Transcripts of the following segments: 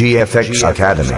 GFX Academy.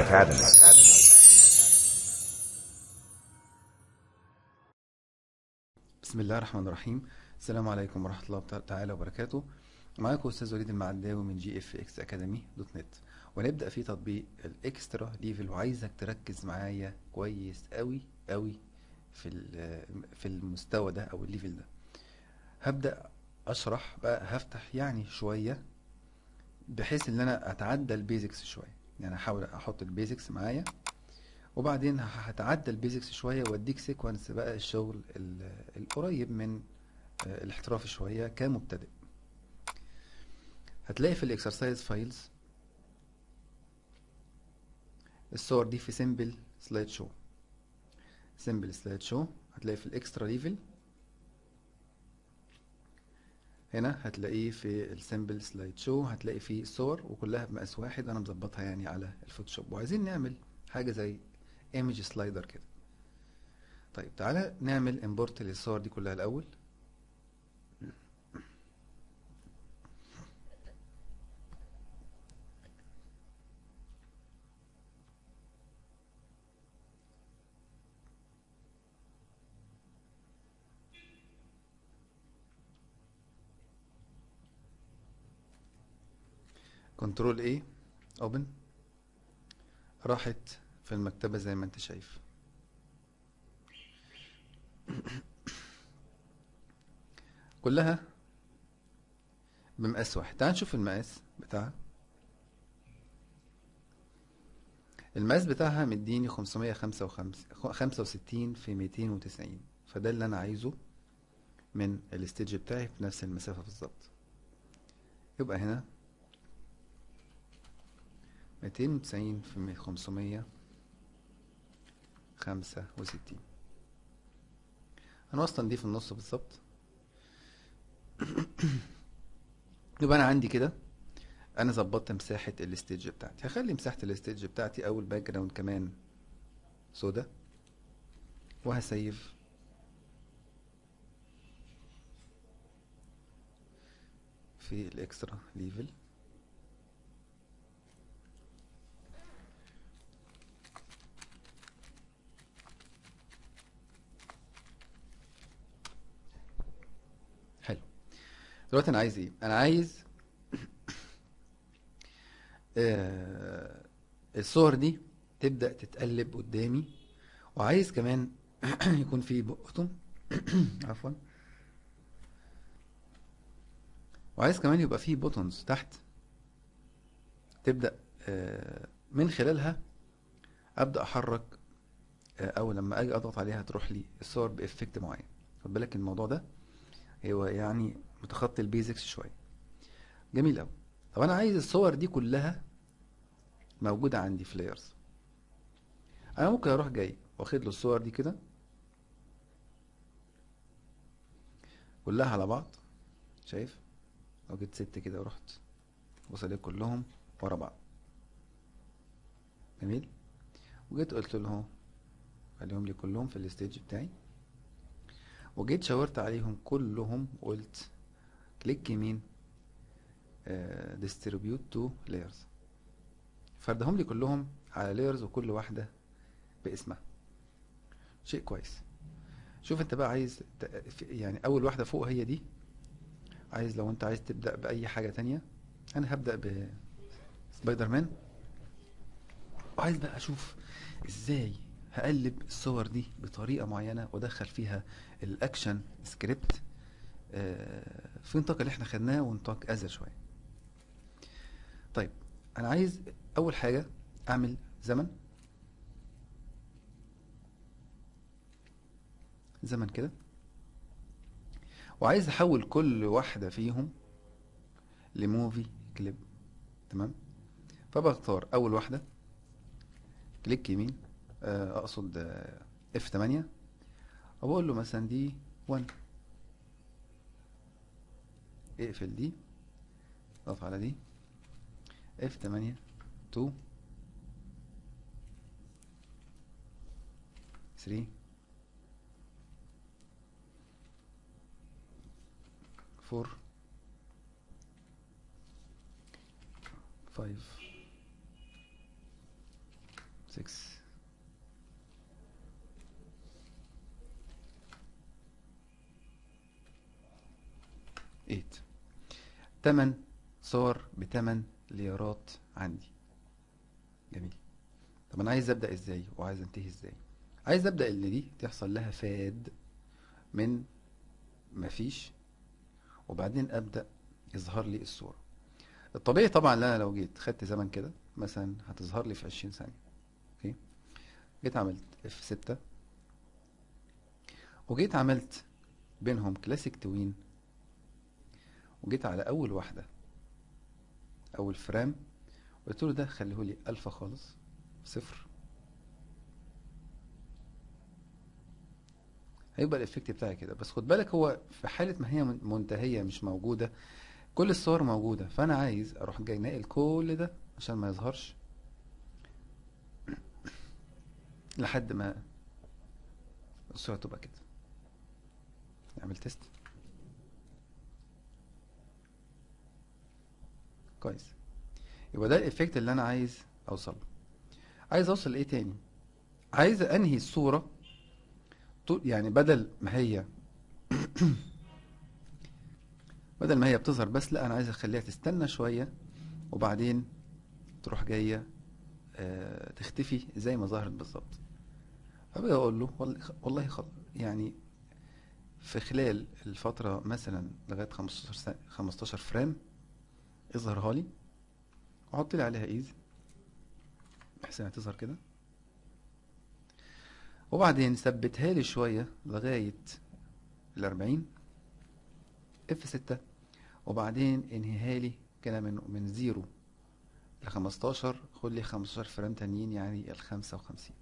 بسم الله الرحمن الرحيم السلام عليكم ورحمة الله تع- تعالى وبركاته معاكم أستاذ وليد المعداوي من جي اف اكس اكاديمي دوت نت ونبدأ في تطبيق الاكسترا ليفل وعايزك تركز معايا كويس قوي قوي في ال- في المستوى ده او الليفل ده هبدأ اشرح بقى هفتح يعني شوية بحيث ان انا اتعدى البيزكس شوية يعني احاول احط البيزكس معايا وبعدين هتعدى البيزكس شوية واديك سيكونس بقى الشغل ال- القريب من آه، الاحتراف شوية كمبتدئ هتلاقي في الاكسرسايز فايلز الصور دي في سيمبل سلايد شو سيمبل سلايد شو هتلاقي في الاكسترا ليفل هنا هتلاقيه في السيمبل سلايد شو هتلاقي فيه صور وكلها بمقاس واحد انا مظبطها يعني على الفوتوشوب وعايزين نعمل حاجة زي ايمج سلايدر كده طيب تعالى نعمل امبورت للصور دي كلها الاول كنترول ايه اوبن راحت في المكتبة زي ما انت شايف كلها بمقاس واحد تعال نشوف المقاس بتاعها المقاس بتاعها مديني 565 في 290 فده اللي انا عايزه من الاستيج بتاعي في نفس المسافة بالظبط يبقى هنا 290 في 565 هنوصل دي في النص بالظبط يبقى انا عندي كده انا ظبطت مساحة الاستيج بتاعتي هخلي مساحة الاستيج بتاعتي او الباك جراوند كمان سودا وهسيف في الاكسترا ليفل حلو دلوقتي انا عايز ايه انا عايز آه الصور دي تبدأ تتقلب قدامي وعايز كمان يكون في بوتون عفوا وعايز كمان يبقى في بوتونز تحت تبدأ آه من خلالها أبدأ أحرك آه أو لما أجي أضغط عليها تروح لي الصور بإفكت معين خد بالك الموضوع ده هو يعني متخطي البيزكس شوية جميل أوي طب أنا عايز الصور دي كلها موجودة عندي في layers أنا ممكن أروح جاي واخد له الصور دي كده كلها على بعض شايف لو جيت ست كده ورحت وصلت كلهم ورا بعض جميل وجيت قلت له اهو خليهم لي كلهم في الستيج بتاعي وجيت شاورت عليهم كلهم وقلت كليك يمين ديستريبيوت تو لايرز فردهم لي كلهم على لايرز وكل واحدة باسمها شيء كويس شوف انت بقى عايز ت- في- يعني اول واحدة فوق هي دي عايز لو انت عايز تبدأ بأي حاجة تانية انا هبدأ بسبايدر مان وعايز بقى اشوف ازاي هقلب الصور دي بطريقة معينة وادخل فيها الاكشن سكريبت آه، في نطاق اللي احنا خدناه ونطاق ازل شوية طيب انا عايز اول حاجة اعمل زمن زمن كده وعايز احول كل واحدة فيهم لموفي كليب تمام فبختار اول واحدة كليك يمين آه، اقصد اف 8 وبقول له مثلا دي 1 اقفل دي اضغط على دي اف 8 2 3 4 5 6 8 تمن صور بتمن ليرات عندي جميل طب انا عايز ابدا ازاي وعايز انتهي ازاي عايز ابدا اللي دي تحصل لها فاد من مفيش وبعدين ابدا يظهر لي الصوره الطبيعي طبعا لا لو جيت خدت زمن كده مثلا هتظهر لي في 20 ثانيه اوكي جيت عملت اف 6 وجيت عملت بينهم كلاسيك توين وجيت على اول واحده اول فريم قلت له ده خليه لي الفا خالص صفر هيبقى الايفكت بتاعي كده بس خد بالك هو في حاله ما هي منتهيه مش موجوده كل الصور موجوده فانا عايز اروح جاي ناقل كل ده عشان ما يظهرش لحد ما الصوره تبقى كده نعمل تيست كويس يبقى ده الايفكت اللي انا عايز اوصل له عايز اوصل لايه تاني عايز انهي الصوره طول يعني بدل ما هي بدل ما هي بتظهر بس لا انا عايز اخليها تستنى شويه وبعدين تروح جايه آه تختفي زي ما ظهرت بالظبط فبقى اقول له والله والله خل يعني في خلال الفتره مثلا لغايه 15 سنة 15 فريم اظهرها لي وحط لي عليها ايز بحيث انها تظهر كده وبعدين ثبتها لي شويه لغايه ال 40 اف 6 وبعدين انهيها لي كده من من 0 ل 15 خد لي 15 فريم تانيين يعني ال 55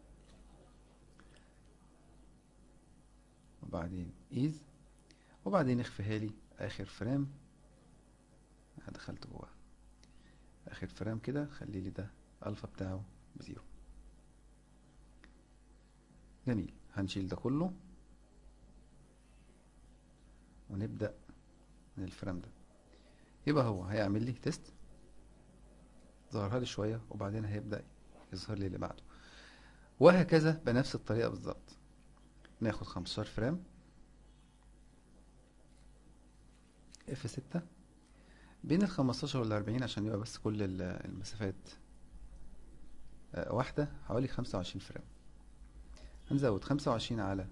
وبعدين ايز وبعدين اخفيها لي اخر فريم دخلت جواه اخر فريم كده خلي لي ده الفا بتاعه بزيرو جميل هنشيل ده كله ونبدأ من الفريم ده يبقى هو هيعمل لي تيست ظهرها لي شوية وبعدين هيبدأ يظهر لي اللي بعده وهكذا بنفس الطريقة بالظبط ناخد 15 فريم اف 6 بين ال 15 وال 40 عشان يبقى بس كل المسافات واحدة حوالي 25 فريم هنزود 25 على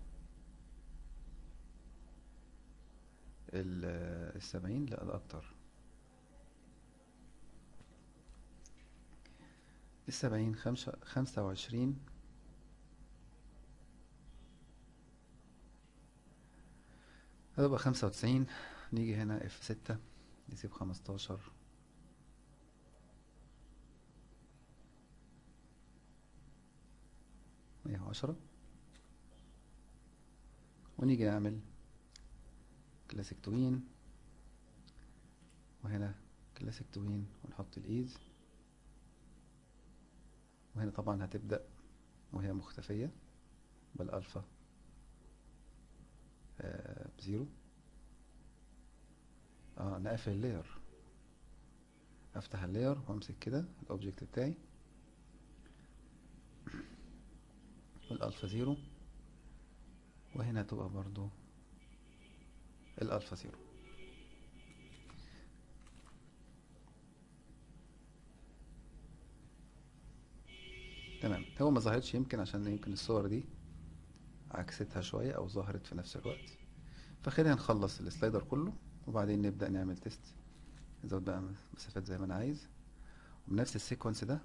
ال 70 لا ده اكتر السبعين خمسة خمسة وعشرين هتبقى خمسة وتسعين نيجي هنا اف ستة نسيب خمستاشر مية وعشرة ونيجي نعمل كلاسيك توين وهنا كلاسيك توين ونحط الايز وهنا طبعا هتبدأ وهي مختفية بالألفا آه بزيرو اه انا قافل اللاير افتح اللاير وامسك كده الاوبجكت بتاعي والالفا زيرو وهنا تبقى برضو الالفا زيرو تمام هو ما ظهرتش يمكن عشان يمكن الصور دي عكستها شوية او ظهرت في نفس الوقت فخلينا نخلص السلايدر كله وبعدين نبدأ نعمل تيست نزود بقى مسافات زي ما انا عايز وبنفس السيكونس ده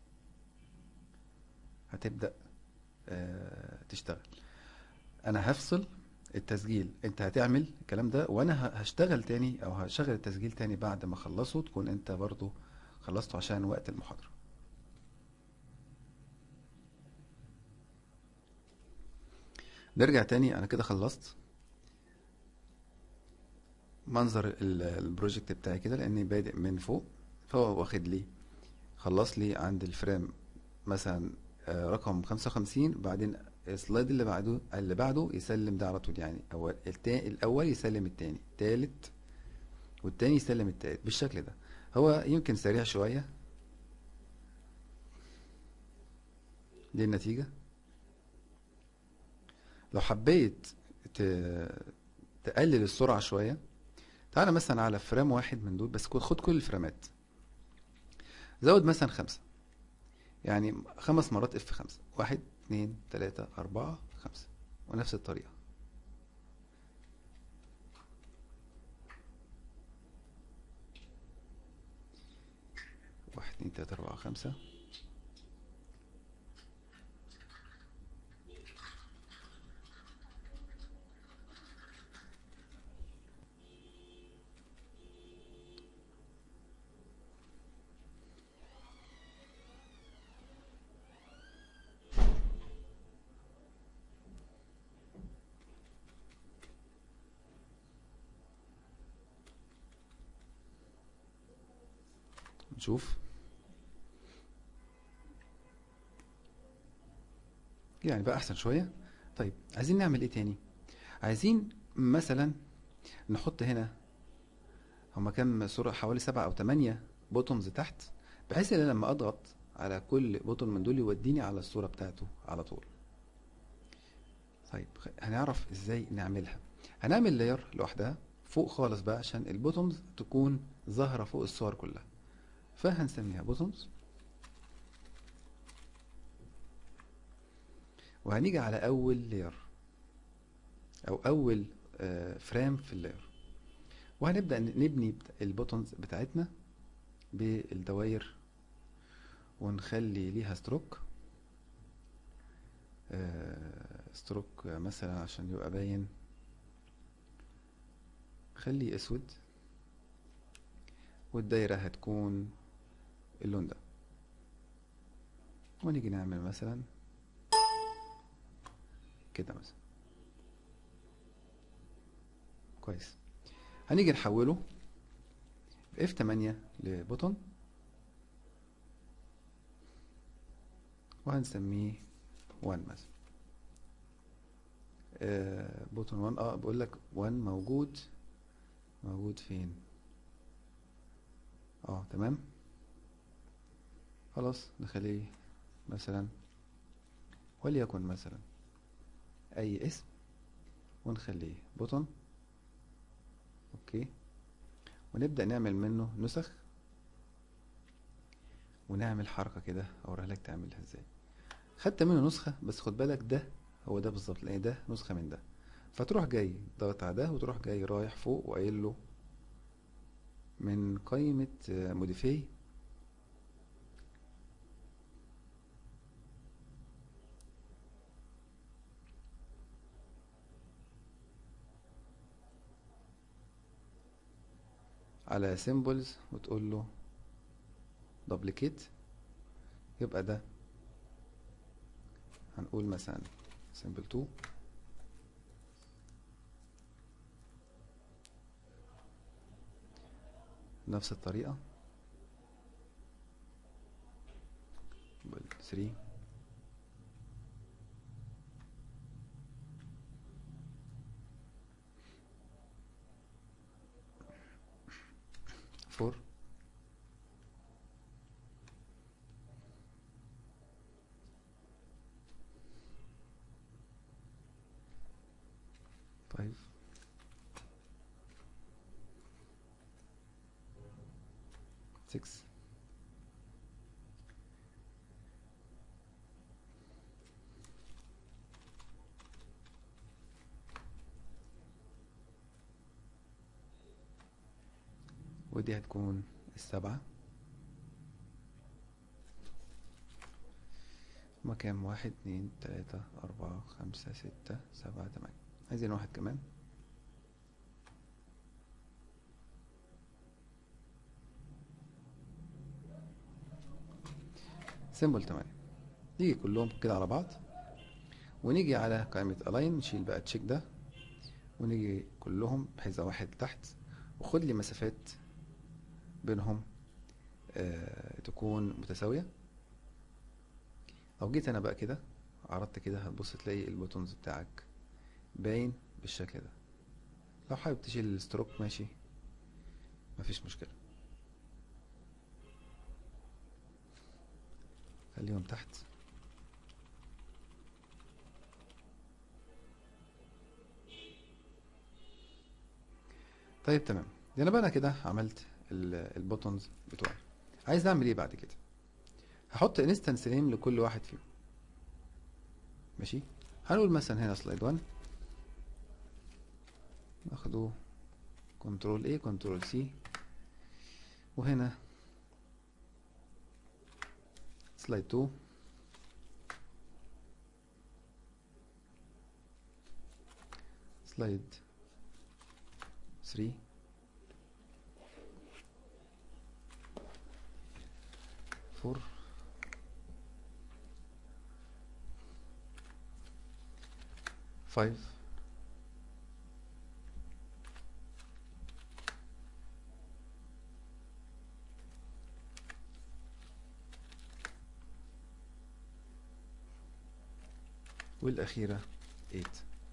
هتبدأ آه تشتغل انا هفصل التسجيل انت هتعمل الكلام ده وانا هشتغل تاني او هشغل التسجيل تاني بعد ما اخلصه تكون انت برضو خلصته عشان وقت المحاضرة نرجع تاني انا كده خلصت منظر البروجكت بتاعي كده لاني بادئ من فوق فهو واخد لي خلص لي عند الفريم مثلا رقم 55 بعدين السلايد اللي بعده اللي بعده يسلم ده على طول يعني اول التاني الاول يسلم التاني التالت والتاني يسلم التالت بالشكل ده هو يمكن سريع شويه دي النتيجة لو حبيت ت- تقلل السرعة شوية تعالى مثلا على فريم واحد من دول بس خد خد كل الفريمات زود مثلا خمسة يعني خمس مرات اف خمسة واحد اتنين تلاتة أربعة خمسة ونفس الطريقة واحد اتنين تلاتة أربعة خمسة نشوف يعني بقى أحسن شوية طيب عايزين نعمل إيه تاني عايزين مثلا نحط هنا هما كام صورة حوالي سبعة أو تمانية بوتومز تحت بحيث إن لما أضغط على كل بوتون من دول يوديني على الصورة بتاعته على طول طيب خ- هنعرف إزاي نعملها هنعمل لاير لوحدها فوق خالص بقى عشان البوتومز تكون ظاهرة فوق الصور كلها فهنسميها بوتومز وهنيجي على أول لاير أو أول فريم في اللاير وهنبدأ ن- نبني بت- البوتونز بتاعتنا بالدوائر ونخلي ليها ستروك ستروك مثلا عشان يبقى باين خليه اسود والدايرة هتكون اللون ده ونيجي نعمل مثلا كده مثلا كويس هنيجي نحوله اف 8 لبوتون وهنسميه 1 مثلا آه بوتون 1 اه بقول لك 1 موجود موجود فين اه تمام خلاص نخليه مثلا وليكن مثلا اي اسم ونخليه بوتون اوكي ونبدأ نعمل منه نسخ ونعمل حركة كده اوريها لك تعملها ازاي خدت منه نسخة بس خد بالك ده هو ده بالظبط لان ده نسخة من ده فتروح جاي ضغط على ده وتروح جاي رايح فوق وقايل له من قائمة موديفاي على سيمبلز وتقول له دبليكيت يبقى ده هنقول مثلا سيمبل 2 نفس الطريقة بال 3 4 5 6 ودي هتكون السبعة هما كام واحد اتنين تلاتة أربعة خمسة ستة سبعة تمانية عايزين واحد كمان سيمبل تمانية نيجي كلهم كده على بعض ونيجي على قائمة الاين نشيل بقى التشيك ده ونيجي كلهم بحيث واحد تحت وخد لي مسافات بينهم آه تكون متساوية لو جيت انا بقى كده عرضت كده هتبص تلاقي البوتونز بتاعك باين بالشكل ده لو حابب تشيل الستروك ماشي مفيش مشكلة خليهم تحت طيب تمام دي انا بقى أنا كده عملت البوتونز بتوعي عايز اعمل ايه بعد كده هحط انستنس نيم لكل واحد فيهم ماشي هنقول مثلا هنا سلايد 1 ناخده كنترول ايه كنترول سي وهنا سلايد 2 سلايد 3 4 5 والأخيرة 8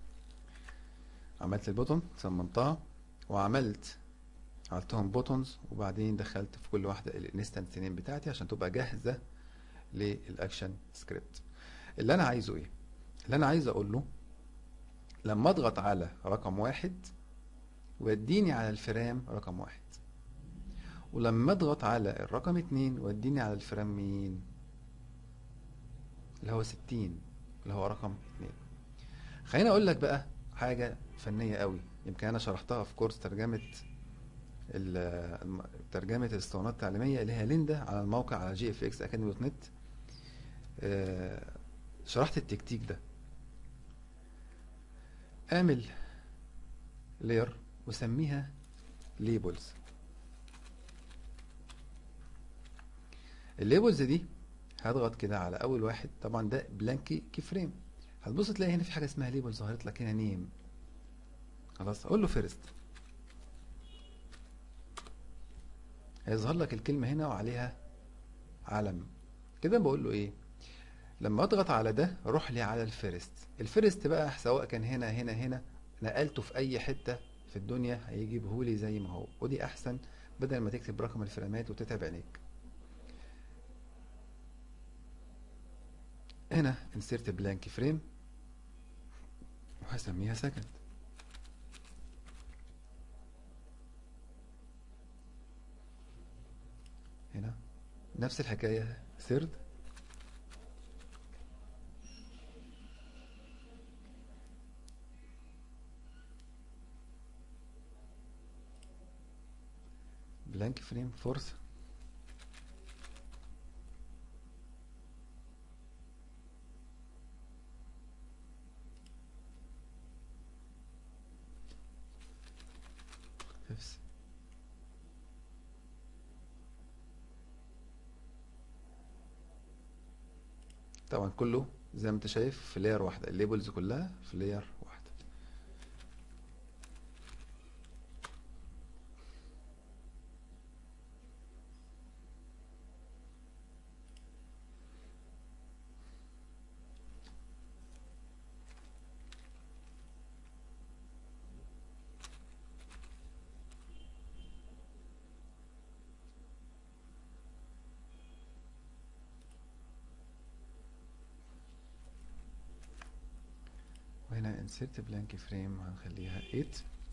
عملت البوتون صممتها وعملت عملتهم بوتونز وبعدين دخلت في كل واحدة الانستنت نيم بتاعتي عشان تبقى جاهزة للاكشن سكريبت اللي انا عايزه ايه اللي انا عايز اقول له لما اضغط على رقم واحد وديني على الفريم رقم واحد ولما اضغط على الرقم اتنين وديني على الفريم مين اللي هو ستين اللي هو رقم اتنين خليني اقول لك بقى حاجة فنية قوي يمكن انا شرحتها في كورس ترجمة ال- الم- ترجمة الاسطوانات التعليمية اللي هي ليندا على الموقع على جي اف اكس اكاديمي دوت نت آه، شرحت التكتيك ده اعمل لير وسميها ليبلز الليبلز دي هضغط كده على اول واحد طبعا ده بلانكي كي فريم هتبص تلاقي هنا في حاجه اسمها ليبل ظهرت لك هنا نيم خلاص اقول له فيرست هيظهر لك الكلمه هنا وعليها علم كده بقول له ايه لما اضغط على ده روح لي على الفيرست الفيرست بقى سواء كان هنا هنا هنا نقلته في اي حته في الدنيا هيجيبه لي زي ما هو ودي احسن بدل ما تكتب رقم الفريمات وتتعب عينيك هنا insert blank frame وهسميها second هنا نفس الحكاية third blank frame fourth fifth طبعا كله زي ما انت شايف في لاير واحدة الليبلز كلها في لاير واحدة وهنا insert blank frame هنخليها 8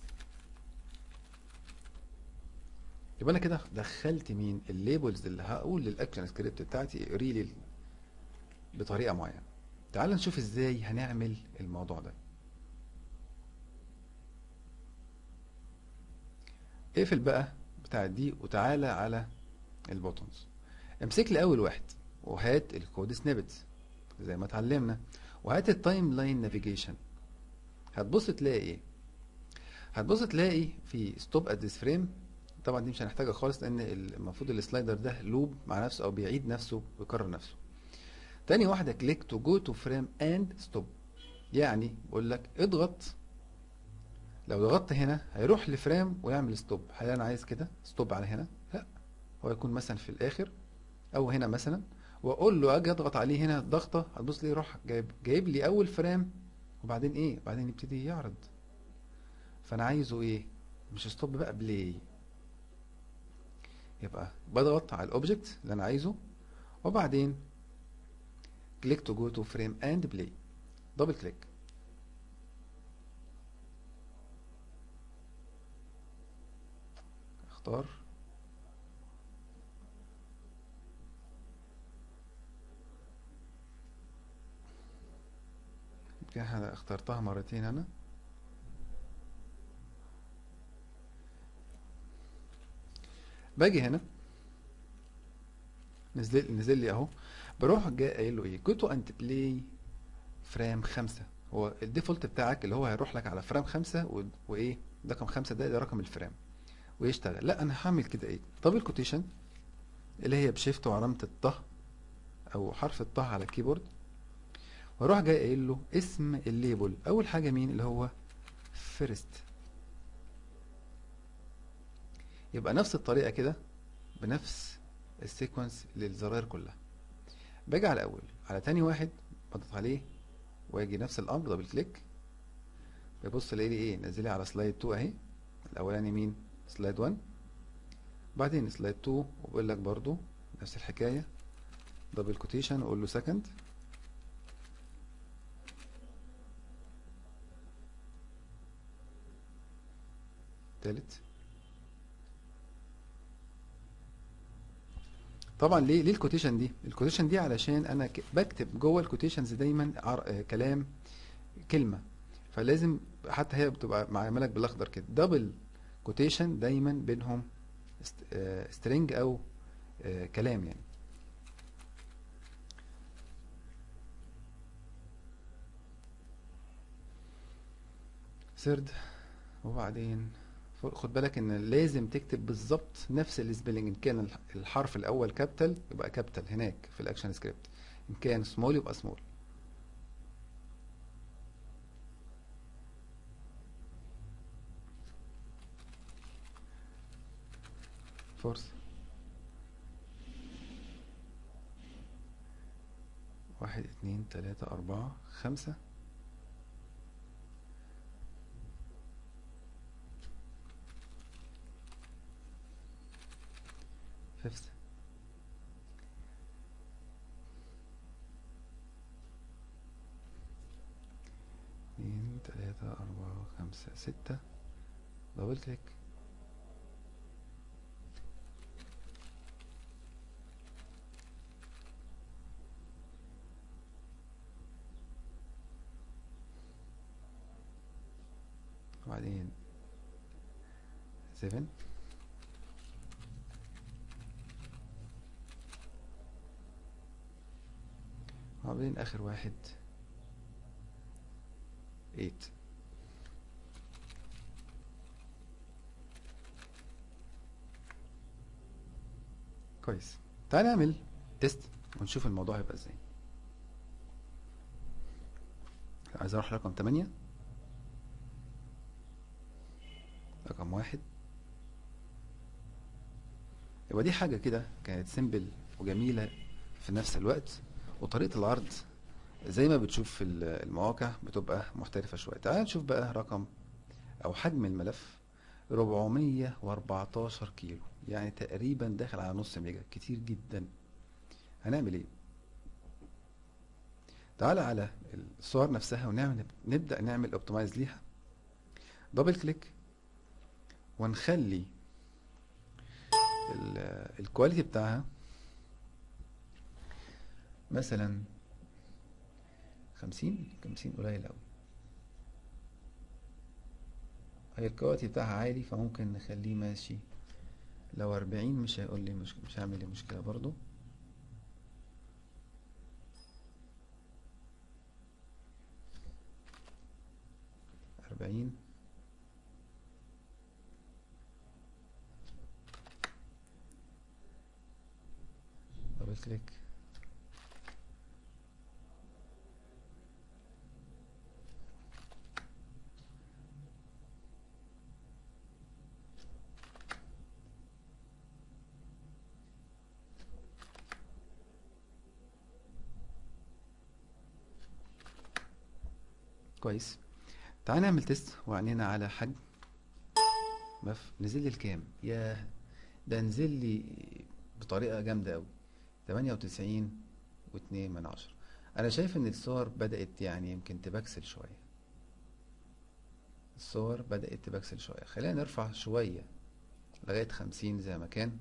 يبقى انا كده دخلت مين الليبلز اللي هقول للاكشن سكريبت بتاعتي اقري لي بطريقه معينه تعال نشوف ازاي هنعمل الموضوع ده اقفل بقى بتاع دي وتعالى على البوتونز امسك لي اول واحد وهات الكود سنيبت زي ما اتعلمنا وهات التايم لاين نافيجيشن هتبص تلاقي ايه هتبص تلاقي في ستوب ات ذيس فريم طبعا دي مش هنحتاجها خالص لان المفروض السلايدر ده لوب مع نفسه او بيعيد نفسه ويكرر نفسه تاني واحده كليك تو جو تو فريم اند ستوب يعني بقول لك اضغط لو ضغطت هنا هيروح لفريم ويعمل ستوب هل انا عايز كده ستوب على هنا لا هو يكون مثلا في الاخر او هنا مثلا واقول له اجي اضغط عليه هنا ضغطه هتبص لي يروح جايب جايب لي اول فريم وبعدين ايه بعدين يبتدي يعرض فانا عايزه ايه مش ستوب بقى بلاي يبقى بضغط على الاوبجكت اللي انا عايزه وبعدين كليك تو جو تو فريم اند بلاي دبل كليك اختار كده اخترتها مرتين انا باجي هنا نزل نزل لي اهو بروح جاي قايل له ايه جو تو اند بلاي فريم خمسة هو الديفولت بتاعك اللي هو هيروح لك على فريم خمسة و... وايه رقم خمسة ده ده رقم الفريم ويشتغل لا انا هعمل كده ايه دبل كوتيشن اللي هي بشيفت وعلامة الطه او حرف الطه على الكيبورد واروح جاي قايل له اسم الليبل اول حاجة مين اللي هو فيرست يبقى نفس الطريقة كده بنفس السيكونس للزراير كلها باجي على اول على تاني واحد بضغط عليه واجي نفس الامر دبل كليك بيبص الاقي لي ايه نزل لي على سلايد 2 اهي الاولاني مين سلايد 1 بعدين سلايد 2 وبقول لك برضو نفس الحكايه دبل كوتيشن اقول له سكند تالت طبعا ليه ليه الكوتيشن دي الكوتيشن دي علشان انا ك- بكتب جوه الكوتيشنز دايما عر... آه، كلام كلمه فلازم حتى هي بتبقى معاملك بالاخضر كده دبل كوتيشن دايما بينهم سترينج او آه، كلام يعني سرد وبعدين ف- خد بالك ان لازم تكتب بالظبط نفس السبيلنج ان كان الح- الحرف الاول كابيتال يبقى كابيتال هناك في الاكشن سكريبت ان كان سمول يبقى سمول فورس واحد اتنين تلاتة أربعة خمسة فيفث اتنين تلاتة أربعة خمسة ستة دبل كليك وبعدين سيفن وبعدين آخر واحد ايت كويس تعال نعمل تيست ونشوف الموضوع هيبقى ازاي عايز اروح رقم 8 رقم واحد يبقى دي حاجة كده كانت سيمبل وجميلة في نفس الوقت وطريقة العرض زي ما بتشوف في ال- المواقع بتبقى محترفة شوية تعال نشوف بقى رقم أو حجم الملف 414 كيلو يعني تقريبا داخل على نص ميجا كتير جدا هنعمل ايه تعال على الصور نفسها ونعمل نبدأ نعمل اوبتمايز ليها دبل كليك ونخلي ال- الكواليتي بتاعها مثلا خمسين خمسين قليل أوي هي الكواليتي بتاعها عالي فممكن نخليه ماشي لو أربعين مش هيقول لي مش مش هعمل لي مشكلة برضو أربعين دبل كليك كويس تعال نعمل تيست وعنينا على حجم مف نزل لي الكام ياه ده نزل لي بطريقة جامدة أوي تمانية وتسعين واتنين من عشرة أنا شايف إن الصور بدأت يعني يمكن تبكسل شوية الصور بدأت تبكسل شوية خلينا نرفع شوية لغاية خمسين زي ما كان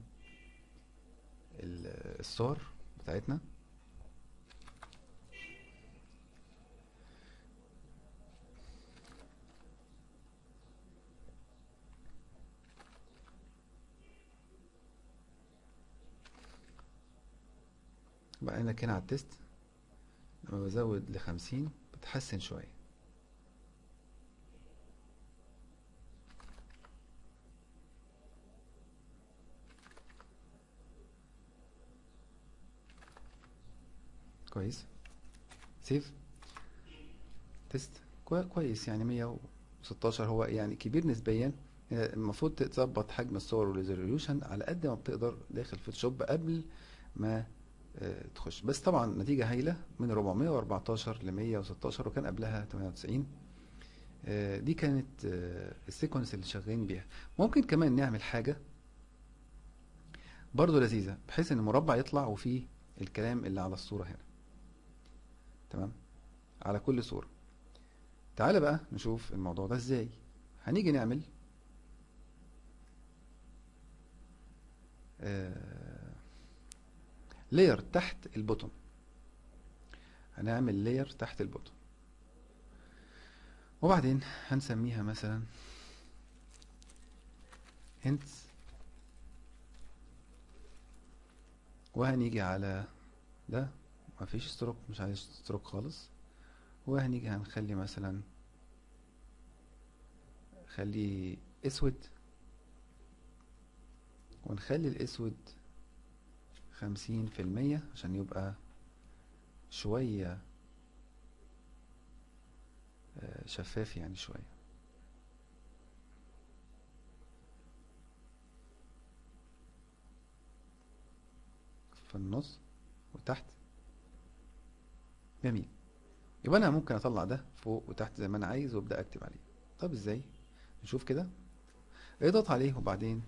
ال- الصور بتاعتنا بقى هنا كده على التست لما بزود لخمسين بتحسن شوية كويس سيف تيست كوي- كويس يعني 116 هو يعني كبير نسبيا يعني المفروض تظبط حجم الصور والريزوليوشن على قد ما بتقدر داخل فوتوشوب قبل ما آه، تخش بس طبعا نتيجة هايلة من 414 ل 116 وكان قبلها 98 آه، دي كانت آه، السيكونس اللي شغالين بيها ممكن كمان نعمل حاجة برضو لذيذة بحيث ان المربع يطلع وفيه الكلام اللي على الصورة هنا تمام على كل صورة تعالى بقى نشوف الموضوع ده ازاي هنيجي نعمل لاير تحت البوتون هنعمل لاير تحت البوتون وبعدين هنسميها مثلا hints وهنيجي على ده مفيش ستروك مش عايز ستروك خالص وهنيجي هنخلي مثلا خليه اسود ونخلي الاسود خمسين في المية عشان يبقى شوية آه، شفاف يعني شوية في النص وتحت جميل يبقى انا ممكن اطلع ده فوق وتحت زي ما انا عايز وابدا اكتب عليه طب ازاي نشوف كده اضغط عليه وبعدين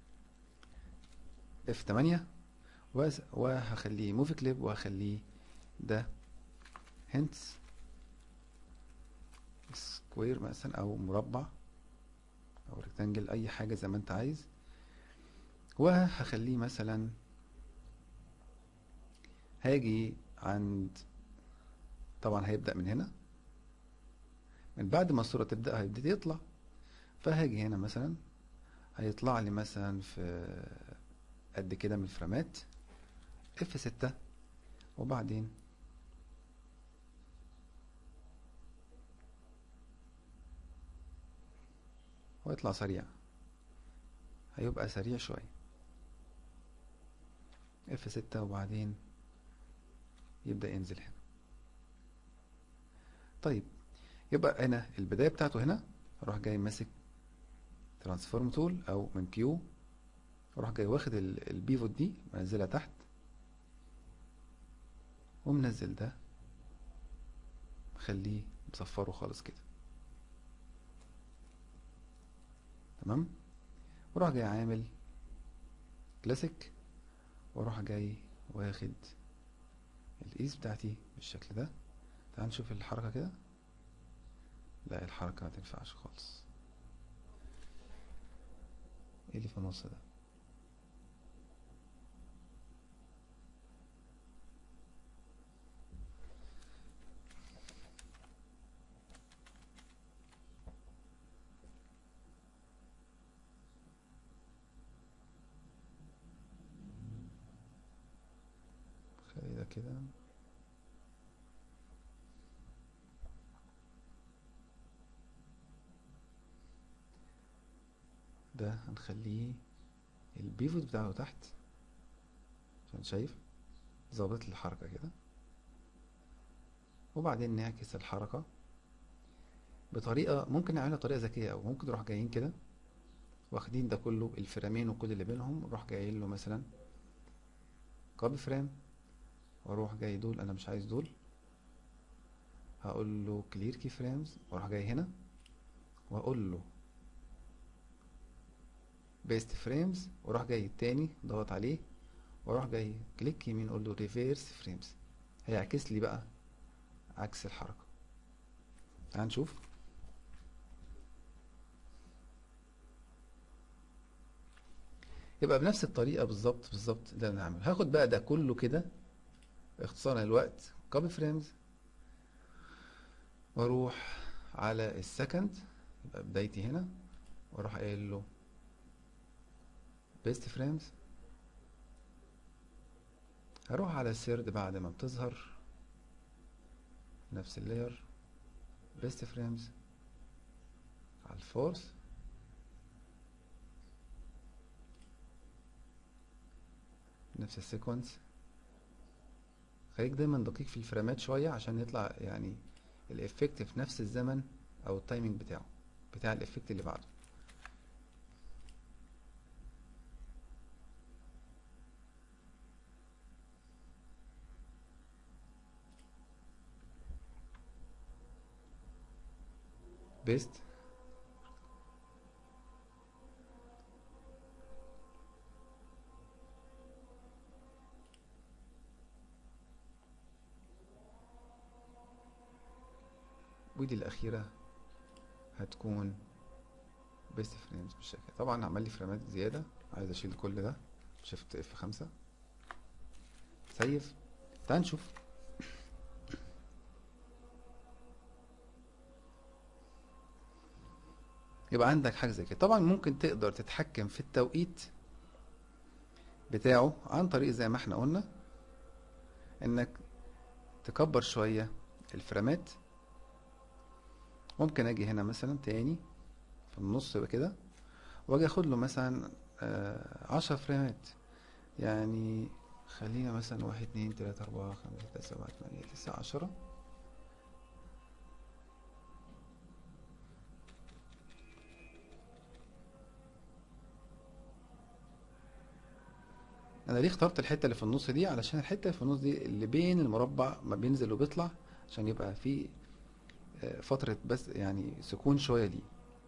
F8 وس- وهخليه موفي كليب وهخليه ده هنتس سكوير مثلا او مربع او ريكتانجل اي حاجة زي ما انت عايز وهخليه مثلا هاجي عند طبعا هيبدأ من هنا من بعد ما الصورة تبدأ هيبتدي يطلع فهاجي هنا مثلا هيطلع لي مثلا في قد كده من الفريمات اف ستة وبعدين ويطلع سريع هيبقى سريع شوية اف ستة وبعدين يبدأ ينزل هنا طيب يبقى هنا البداية بتاعته هنا اروح جاي ماسك ترانسفورم تول او من كيو اروح جاي واخد ال- البيفوت دي منزلها تحت ومنزل ده مخليه مصفره خالص كده تمام واروح جاي عامل كلاسيك واروح جاي واخد الايز بتاعتي بالشكل ده تعال نشوف الحركة كده لا الحركة ما تنفعش خالص ايه اللي في النص ده خلي ده كده ده هنخليه البيفوت بتاعه تحت عشان شايف ظابط الحركة كده وبعدين نعكس الحركة بطريقة ممكن نعملها بطريقة ذكية أو ممكن نروح جايين كده واخدين ده كله الفريمين وكل اللي بينهم نروح جايين له مثلا كوبي فريم واروح جاي دول انا مش عايز دول هقول له كلير كي فريمز واروح جاي هنا واقول له بيست فريمز واروح جاي التاني ضغط عليه واروح جاي كليك يمين اقول له ريفيرس فريمز هيعكس لي بقى عكس الحركة تعال نشوف يبقى بنفس الطريقة بالظبط بالظبط ده انا هعمله هاخد بقى ده كله كده اختصارا للوقت كوبي فريمز واروح على السكند يبقى بدايتي هنا واروح قايل له بيست فريمز هروح على السيرد بعد ما بتظهر نفس اللاير بيست فريمز على الفورث نفس السيكونس خليك دايما دقيق في الفريمات شوية عشان يطلع يعني الافكت في نفس الزمن او التايمينج بتاعه بتاع الافكت اللي بعده بيست ودي الأخيرة هتكون بيست فريمز بالشكل ده. طبعا عمل لي فريمات زيادة عايز أشيل كل ده شيفت اف خمسة سيف تعال نشوف يبقى عندك حاجة زي كده طبعا ممكن تقدر تتحكم في التوقيت بتاعه عن طريق زي ما احنا قلنا انك تكبر شوية الفريمات ممكن اجي هنا مثلا تاني في النص يبقى كده واجي اخد له مثلا آه، عشر فريمات يعني خلينا مثلا واحد اتنين تلاتة اربعة خمسة ستة سبعة تمانية تسعة عشرة انا ليه اخترت الحته اللي في النص دي علشان الحته اللي في النص دي اللي بين المربع ما بينزل وبيطلع عشان يبقى في آه، فتره بس يعني سكون شويه ليه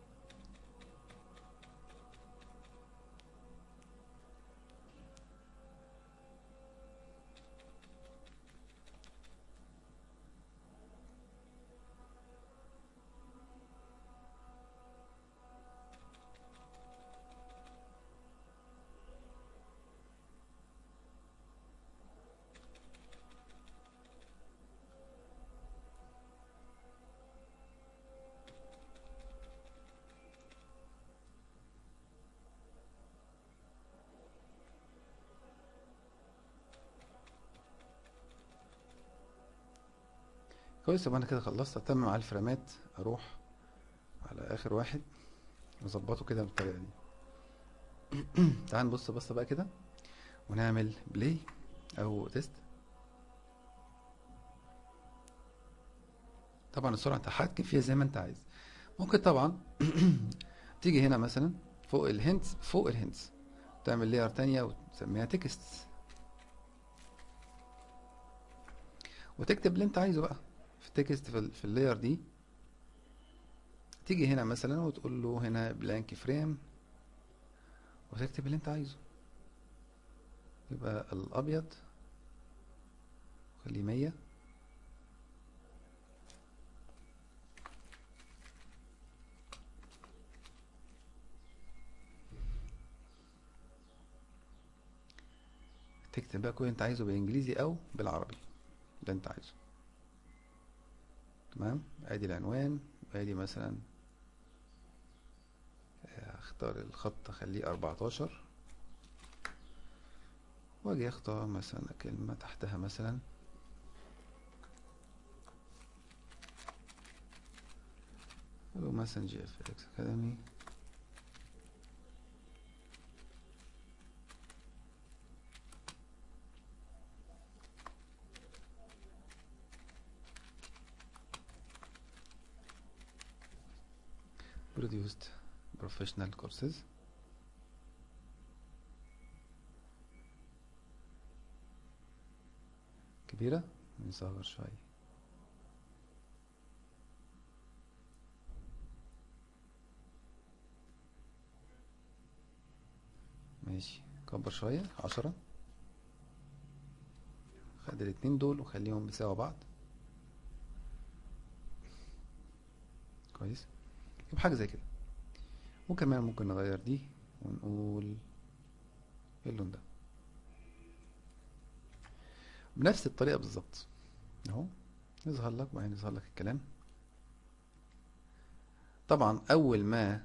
كويس يبقى انا كده خلصت اتمم على الفريمات اروح على اخر واحد واظبطه كده بالطريقه دي تعال نبص بصه بقى كده ونعمل بلاي او تيست طبعا السرعه انت هتحكم فيها زي ما انت عايز ممكن طبعا تيجي هنا مثلا فوق الهنتس فوق الهنتس تعمل لير تانية وتسميها تكست وتكتب اللي انت عايزه بقى في التكست في, ال- في اللاير دي تيجي هنا مثلا وتقول له هنا بلانك فريم وتكتب اللي انت عايزه يبقى الابيض خليه مية تكتب بقى كل اللي انت عايزه بالانجليزي او بالعربي اللي انت عايزه تمام ادي العنوان وادي مثلا آه، اختار الخط اخليه 14 واجي اختار مثلا كلمة تحتها مثلا أقول له مثلا جي اف اكس اكاديمي produced professional courses كبيرة نصغر شوية ماشي كبر شوية عشرة خد الاتنين دول وخليهم بيساوي بعض كويس يبقى حاجة زي كده وكمان ممكن نغير دي ونقول ايه اللون ده بنفس الطريقة بالظبط اهو يظهر لك وبعدين يظهر لك الكلام طبعا اول ما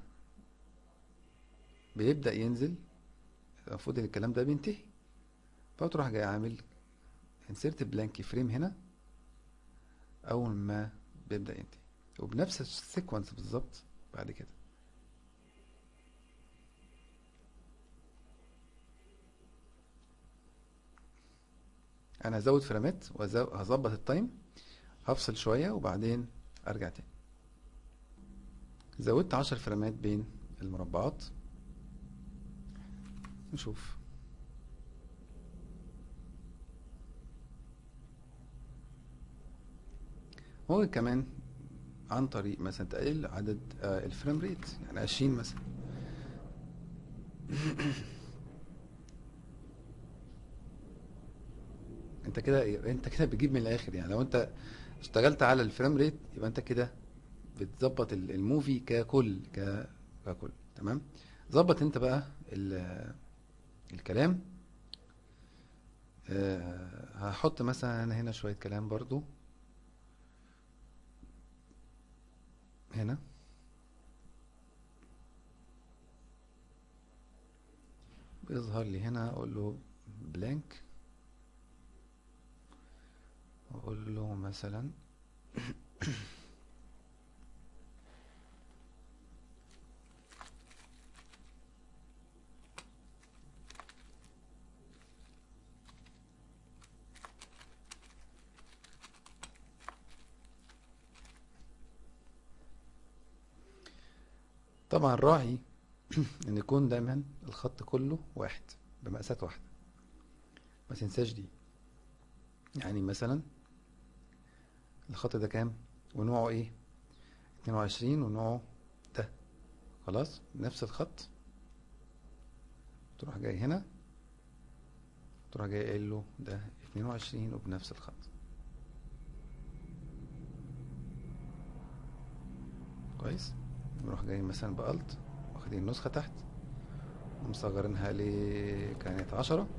بيبدأ ينزل المفروض ان الكلام ده بينتهي فتروح جاي عامل انسيرت بلانك فريم هنا اول ما بيبدأ ينتهي وبنفس السيكونس بالظبط بعد كده انا هزود فريمات وهظبط التايم هفصل شوية وبعدين ارجع تاني زودت عشر فريمات بين المربعات نشوف ممكن كمان عن طريق مثلا تقلل عدد آه، الفريم ريت يعني 20 مثلا انت كده انت كده بتجيب من الاخر يعني لو انت اشتغلت على الفريم ريت يبقى انت كده بتظبط ال- الموفي ككل ك- ككل تمام ظبط انت بقى ال- الكلام آه، هحط مثلا هنا شوية كلام برضو هنا بيظهر لي هنا اقول له بلانك واقول له مثلا طبعا راعي ان يكون دايما الخط كله واحد بمقاسات واحدة ما تنساش دي يعني مثلا الخط ده كام ونوعه ايه 22 ونوعه ده خلاص نفس الخط تروح جاي هنا تروح جاي قايل له ده 22 وبنفس الخط كويس نروح جاي مثلا بألت واخدين نسخة تحت ومصغرينها ل كانت عشرة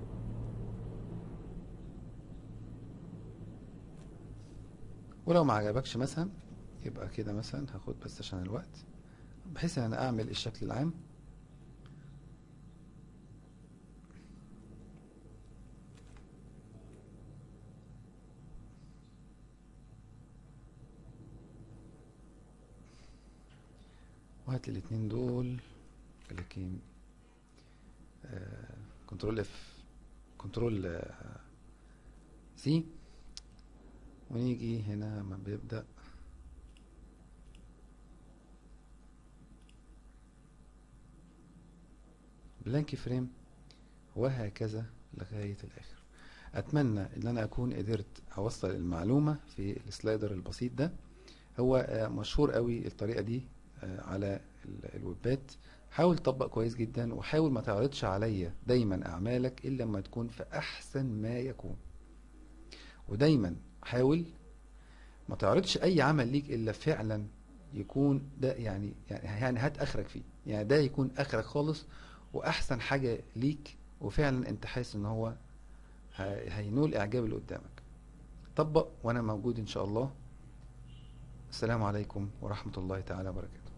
ولو ما عجبكش مثلا يبقى كده مثلا هاخد بس عشان الوقت بحيث ان انا اعمل الشكل العام وهات لي الاتنين دول لكن كنترول اف كنترول سي ونيجي هنا لما بيبدأ بلانك فريم وهكذا لغاية الآخر أتمنى إن أنا أكون قدرت أوصل المعلومة في السلايدر البسيط ده هو آه، مشهور قوي الطريقة دي آه، على ال- الويبات حاول تطبق كويس جدا وحاول ما تعرضش عليا دايما أعمالك إلا لما تكون في أحسن ما يكون ودايما حاول ما تعرضش أي عمل ليك إلا فعلا يكون ده يعني يعني يعني هات آخرك فيه يعني ده يكون آخرك خالص وأحسن حاجة ليك وفعلا أنت حاسس إن هو ه- هينول إعجاب اللي قدامك طبق وأنا موجود إن شاء الله السلام عليكم ورحمة الله تعالى وبركاته